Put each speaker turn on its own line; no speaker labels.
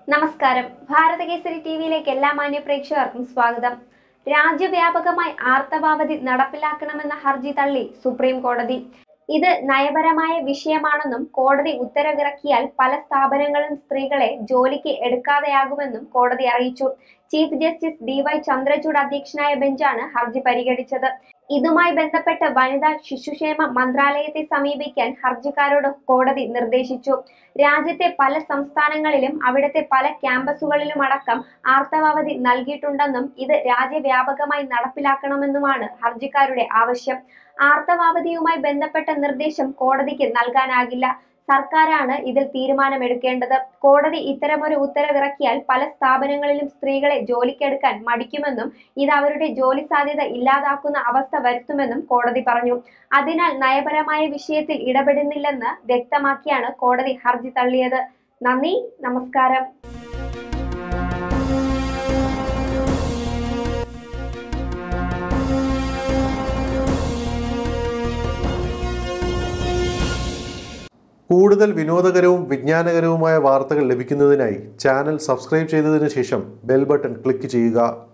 നമസ്കാരം ഭാരതകേസരി ടി വിയിലേക്ക് എല്ലാ മാന്യ പ്രേക്ഷകർക്കും സ്വാഗതം രാജ്യവ്യാപകമായി ആർത്തവാവധി നടപ്പിലാക്കണമെന്ന ഹർജി തള്ളി സുപ്രീം കോടതി ഇത് നയപരമായ വിഷയമാണെന്നും കോടതി ഉത്തരവിറക്കിയാൽ പല സ്ഥാപനങ്ങളും സ്ത്രീകളെ ജോലിക്ക് എടുക്കാതെയാകുമെന്നും കോടതി അറിയിച്ചു chief justice D Y Chandrachud അധ്യക്ഷനായ ബെഞ്ചാണ് ഹർജി പരിഗണിച്ചത് ഇതുമായി ബന്ധപ്പെട്ട് വനിതാ ശിശുക്ഷേമ മന്ത്രാലയത്തെ സമീപിക്കാൻ ഹർജിക്കാരോട് കോടതി നിർദ്ദേശിച്ചു രാജ്യത്തെ പല സംസ്ഥാനങ്ങളിലും അവിടുത്തെ പല ക്യാമ്പസുകളിലും അടക്കം ആർത്തവാവധി നൽകിയിട്ടുണ്ടെന്നും ഇത് രാജ്യവ്യാപകമായി നടപ്പിലാക്കണമെന്നുമാണ് ഹർജിക്കാരുടെ ആവശ്യം ആർത്തവാവധിയുമായി ബന്ധപ്പെട്ട നിർദ്ദേശം കോടതിക്ക് നൽകാനാകില്ല സർക്കാരാണ് ഇതിൽ തീരുമാനമെടുക്കേണ്ടത് കോടതി ഇത്തരമൊരു ഉത്തരവിറക്കിയാൽ പല സ്ഥാപനങ്ങളിലും സ്ത്രീകളെ ജോലിക്കെടുക്കാൻ മടിക്കുമെന്നും ഇത് അവരുടെ ജോലി സാധ്യത ഇല്ലാതാക്കുന്ന അവസ്ഥ വരുത്തുമെന്നും കോടതി പറഞ്ഞു അതിനാൽ നയപരമായ വിഷയത്തിൽ ഇടപെടുന്നില്ലെന്ന് വ്യക്തമാക്കിയാണ് കോടതി ഹർജി തള്ളിയത് നന്ദി നമസ്കാരം
കൂടുതൽ വിനോദകരവും വിജ്ഞാനകരവുമായ വാർത്തകൾ ലഭിക്കുന്നതിനായി ചാനൽ സബ്സ്ക്രൈബ് ചെയ്തതിനു ശേഷം ബെൽ ബട്ടൺ ക്ലിക്ക് ചെയ്യുക